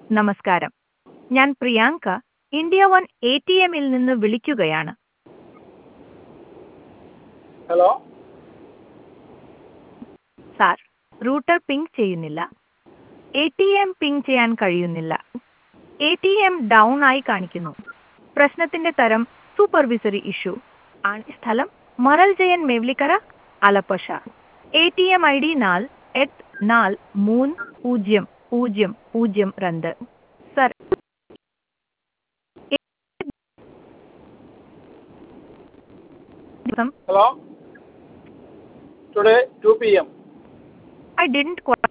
നമസ്കാരം ഞാൻ Priyanka India one A T എമ്മിൽ നിന്ന് വിളിക്കുകയാണ് ഹലോ സാർ റൂട്ടർ പിങ് ചെയ്യുന്നില്ല എ ടി എം പിങ് ചെയ്യാൻ കഴിയുന്നില്ല എ ടി എം ഡൗൺ ആയി കാണിക്കുന്നു പ്രശ്നത്തിന്റെ തരം സൂപ്പർവിസറി ഇഷ്യൂ ആണ് സ്ഥലം മറൽ Jayan Mavelikara Alappuzha A T M I D നാൽ എട്ട് നാൽ മൂന്ന് പൂജ്യം പൂജ്യം പൂജ്യം രണ്ട് sir hello today two P M I didn't quite